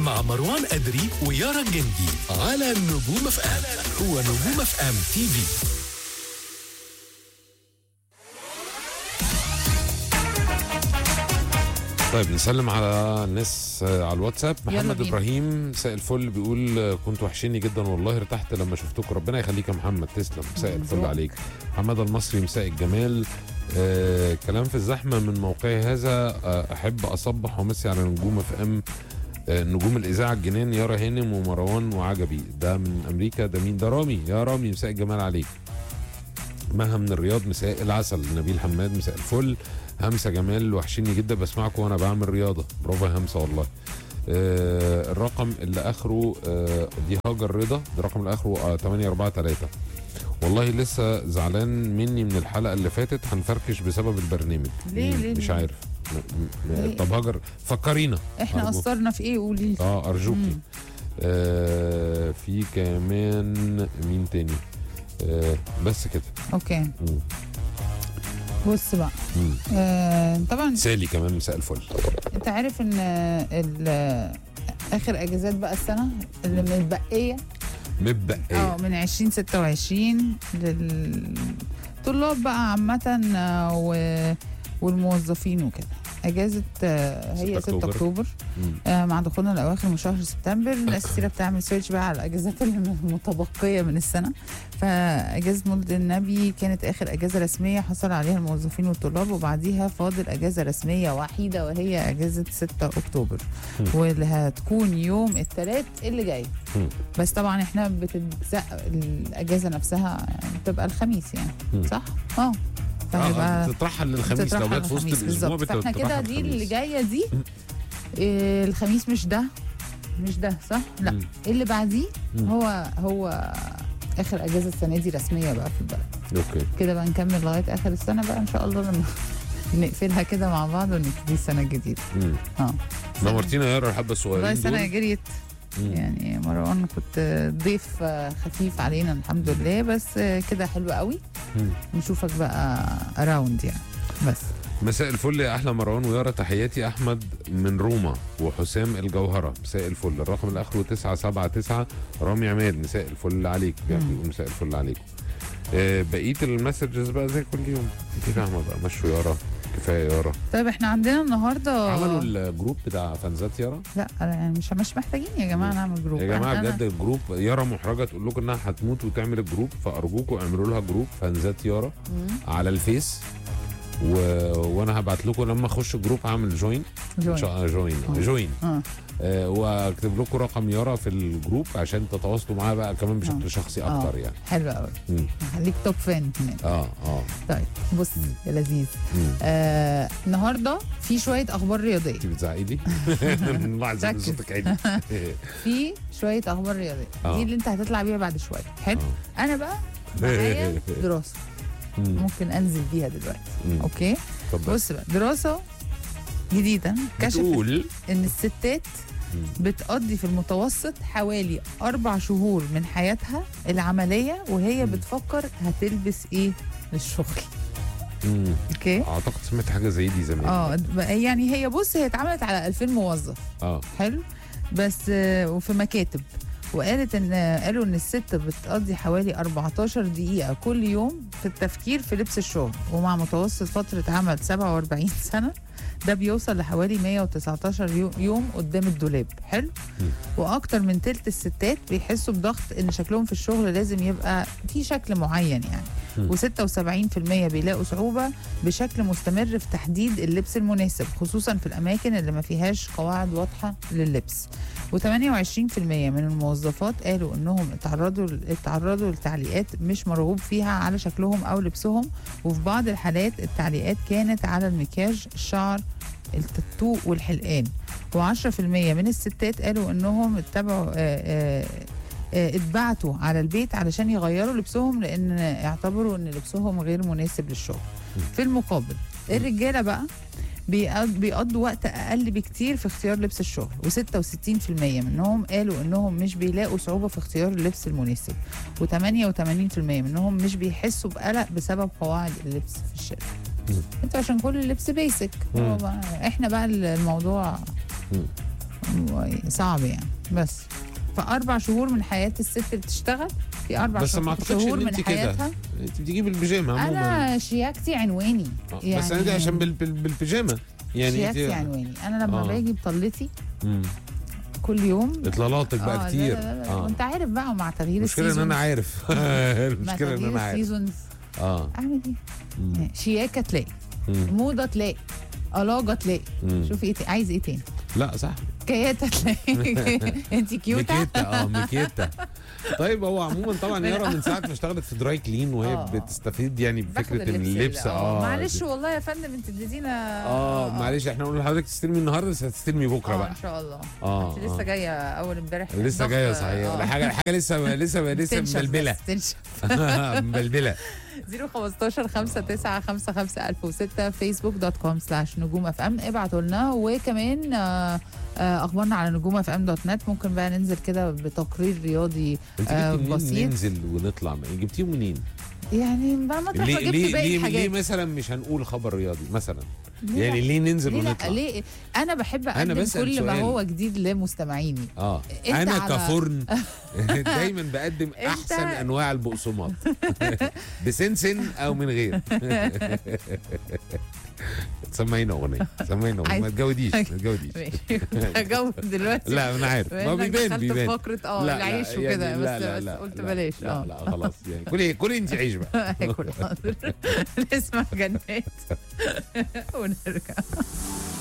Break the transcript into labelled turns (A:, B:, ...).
A: مع مروان أدري ويارا الجندي على نجوم اف ام هو نجوم اف ام تي في
B: طيب نسلم على الناس آه، على الواتساب
C: يلا
B: محمد
C: بينا.
B: ابراهيم مساء الفل بيقول آه، كنت وحشيني جدا والله ارتحت لما شفتكم ربنا يخليك يا محمد تسلم مساء الفل
C: مبروك.
B: عليك محمد المصري مساء الجمال آه كلام في الزحمه من موقعي هذا آه احب اصبح وامسي على نجوم اف ام آه نجوم الاذاعه الجنان يارا هانم ومروان وعجبي ده من امريكا ده مين ده رامي يا رامي مساء الجمال عليك مها من الرياض مساء العسل نبيل حماد مساء الفل همسه جمال وحشيني جدا بسمعكم وانا بعمل رياضه برافو يا همسه والله آه الرقم اللي اخره آه دي هاجر رضا ده الرقم اللي اخره آه 843 والله لسه زعلان مني من الحلقه اللي فاتت هنفركش بسبب البرنامج
C: ليه-
B: مين؟
C: ليه-
B: مش
C: ليه؟
B: عارف م- م-
C: ليه؟
B: طب هاجر فكرينا
C: احنا
B: أرجوك.
C: قصرنا في ايه قولي لي
B: اه ارجوكي
C: مم.
B: آه في كمان مين تاني آه بس كده
C: اوكي
B: مم.
C: بص بقى
B: مم.
C: آه طبعا
B: سالي كمان مساء الفل
C: انت عارف ان آه، ال- اخر اجازات بقى السنه اللي متبقيه
B: مبقى
C: اه من 2026 للطلاب بقى عامه آه، و- والموظفين وكده اجازه آه، هي 6
B: أكتوبر.
C: اكتوبر
B: مم.
C: آه، مع دخولنا الاواخر من شهر سبتمبر ناس كتير بتعمل سيرش بقى على الاجازات المتبقيه من السنه فاجازه مولد النبي كانت اخر اجازه رسميه حصل عليها الموظفين والطلاب وبعديها فاضل اجازه رسميه وحيده وهي اجازه 6 اكتوبر
B: مم.
C: واللي هتكون يوم الثلاث اللي جاي
B: مم.
C: بس طبعا احنا بتتزق الاجازه نفسها يعني بتبقى الخميس يعني
B: مم.
C: صح؟ اه
B: اه بتترحل للخميس لو
C: بتترحل
B: جت في وسط
C: الخميس
B: الاسبوع
C: بالظبط. فاحنا كده
B: بتترحل
C: دي اللي
B: الخميس.
C: جايه دي إيه الخميس مش ده مش ده صح؟ لا
B: مم.
C: اللي بعديه
B: مم.
C: هو هو اخر اجازه السنه دي رسميه بقى في البلد
B: اوكي
C: كده بقى نكمل لغايه اخر السنه بقى ان شاء الله لما نقفلها كده مع بعض ونبتدي السنه الجديده
B: مم.
C: اه
B: نورتينا يا الحبه
C: والله
B: الصغيرين
C: السنه
B: دول
C: جريت
B: مم.
C: يعني مروان كنت ضيف آه، خفيف علينا الحمد لله بس آه، كده حلو قوي
B: مم.
C: نشوفك بقى اراوند يعني بس
B: مساء الفل يا احلى مروان ويارا تحياتي احمد من روما وحسام الجوهره مساء الفل الرقم اللي اخره 979 رامي عماد مساء الفل عليك
C: مم.
B: بيقول مساء الفل عليكم آه بقيه المسجز بقى زي كل يوم انت فاهمه بقى مشوا يارا كفايه يارا
C: طيب احنا عندنا النهارده
B: عملوا الجروب بتاع فانزات يارا
C: لا أنا يعني مش مش محتاجين يا جماعه نعمل جروب
B: يا جماعه
C: أنا-
B: بجد الجروب يارا محرجه تقول لكم انها هتموت وتعمل الجروب فارجوكم اعملوا لها جروب فانزات يارا
C: مم.
B: على الفيس و... وانا هبعت لكم لما اخش الجروب هعمل جوين
C: جوين.
B: جوين جوين,
C: آه.
B: جوين.
C: اه
B: آه واكتب لكم رقم يارا في الجروب عشان تتواصلوا معاه بقى كمان بشكل
C: آه.
B: شخصي
C: آه.
B: اكتر يعني
C: حلو قوي
B: مم.
C: خليك توب فان هناك
B: اه اه
C: طيب بص يا لذيذ
B: مم.
C: آه النهارده في شويه اخبار رياضيه
B: انت بتزعقي لاحظ
C: ركز.
B: صوتك عالي
C: في شويه اخبار رياضيه
B: آه.
C: دي اللي انت هتطلع بيها بعد شويه حلو
B: آه.
C: انا بقى معايا دراسه
B: مم.
C: ممكن انزل بيها دلوقتي
B: مم.
C: اوكي
B: طب بس
C: بص بقى دراسه جديده كشفت
B: بتقول
C: ان الستات
B: مم.
C: بتقضي في المتوسط حوالي أربع شهور من حياتها العملية وهي
B: مم.
C: بتفكر هتلبس إيه للشغل
B: مم.
C: أوكي
B: اعتقد سمعت حاجه زي دي زمان
C: اه يعني هي بص هي اتعملت على 2000 موظف
B: اه
C: حلو بس آه، وفي مكاتب وقالت ان قالوا ان الست بتقضي حوالي 14 دقيقة كل يوم في التفكير في لبس الشغل ومع متوسط فترة عمل 47 سنة ده بيوصل لحوالي 119 يو- يوم قدام الدولاب حلو
B: مم.
C: واكتر من تلت الستات بيحسوا بضغط ان شكلهم في الشغل لازم يبقى في شكل معين يعني
B: مم.
C: و76% بيلاقوا صعوبة بشكل مستمر في تحديد اللبس المناسب خصوصا في الأماكن اللي ما فيهاش قواعد واضحة لللبس و28% من الموظفات قالوا انهم اتعرضوا اتعرضوا لتعليقات مش مرغوب فيها على شكلهم او لبسهم وفي بعض الحالات التعليقات كانت على المكياج الشعر التاتو والحلقان و10% من الستات قالوا انهم اتبعوا آه، آه، آه، اتبعتوا على البيت علشان يغيروا لبسهم لان اعتبروا ان لبسهم غير مناسب للشغل في المقابل الرجاله بقى بيقض- بيقضوا وقت اقل بكتير في اختيار لبس الشغل و66% منهم قالوا انهم مش بيلاقوا صعوبه في اختيار اللبس المناسب و88% منهم مش بيحسوا بقلق بسبب قواعد اللبس في الشركه
B: مم.
C: انت عشان كل اللبس بيسك
B: مم.
C: احنا بقى الموضوع
B: مم.
C: و- صعب يعني بس فاربع شهور من حياه الست اللي بتشتغل في اربع
B: بس
C: شهور
B: ما اعتقدش
C: شهور
B: ان
C: من
B: انت كده
C: حياتها
B: انت بتجيب البيجامه عموما
C: انا شياكتي عنواني
B: آه،
C: يعني
B: بس انا دي عشان بال- بال- بالبيجامه يعني
C: شياكتي
B: انت
C: عنواني انا لما
B: آه.
C: باجي بطلتي
B: مم.
C: كل يوم
B: اطلالاتك
C: آه،
B: بقى
C: لا
B: كتير
C: لا لا لا.
B: اه
C: وانت عارف بقى مع تغيير
B: المشكله ان
C: السيزون
B: انا عارف
C: مع
B: المشكله ان
C: تغيير
B: انا عارف
C: السيزونز
B: اه
C: اعمل ايه؟
B: مم.
C: شياكه تلاقي
B: مم.
C: موضه تلاقي ألاجة تلاقي
B: مم.
C: شوف ايه تاني عايز ايه تاني
B: لا صح
C: كياتة تلاقي انت كيوتة
B: ميكيتا اه ميكيتا طيب هو عموما طبعا يارا من ساعه ما اشتغلت في دراي كلين وهي
C: آه.
B: بتستفيد يعني
C: باخد
B: بفكره ان اللبس
C: اللي-
B: اه
C: معلش والله يا فندم انت اديتينا
B: اه معلش احنا قلنا لحضرتك تستلمي النهارده بس هتستلمي بكره
C: اه
B: بقى
C: ان شاء الله
B: اه
C: انت لسه
B: آه.
C: جايه اول امبارح
B: لسه
C: ضغط،
B: جايه صحيح
C: آه.
B: حاجه حاجه لسه لسه لسه
C: تنشف
B: مبلبله
C: بس، تنشف
B: مبلبله
C: 015 59 55 1006 فيسبوك دوت كوم سلاش نجوم اف ام ابعتوا لنا وكمان آه، آه، اخبارنا على نجوم اف ام دوت نت ممكن بقى ننزل كده بتقرير رياضي
B: انت
C: آه،
B: جبتي منين
C: بسيط.
B: ننزل ونطلع جبتيهم منين؟
C: يعني بقى مطرح
B: ليه
C: ما جبت
B: ليه
C: باقي
B: ليه, ليه
C: الحاجات
B: مثلا مش هنقول خبر رياضي مثلا
C: ليه
B: يعني
C: لا؟
B: ليه ننزل
C: ليه لا
B: ونطلع
C: ليه انا بحب
B: أنا
C: اقدم
B: بسأل
C: كل ما
B: سؤال.
C: هو جديد لمستمعيني
B: اه
C: انت
B: انا
C: على-
B: كفرن دايما بقدم احسن انواع البقسماط بسنسن او من غير سمعينا اغنيه سمعينا اغنيه
C: عايز-
B: ما تجوديش ما تجوديش
C: ماشي هجاوب دلوقتي
B: لا انا عارف ما
C: بما إنك
B: بيبان
C: دخلت
B: بيبان
C: فقرة اه
B: لا، لا،
C: العيش
B: يعني
C: وكده
B: لا،
C: بس
B: لا،
C: بس
B: لا،
C: قلت
B: لا،
C: بلاش
B: لا
C: اه
B: لا خلاص يعني كلي كلي انت عيش بقى
C: هاكل حاضر نسمع جنات ونرجع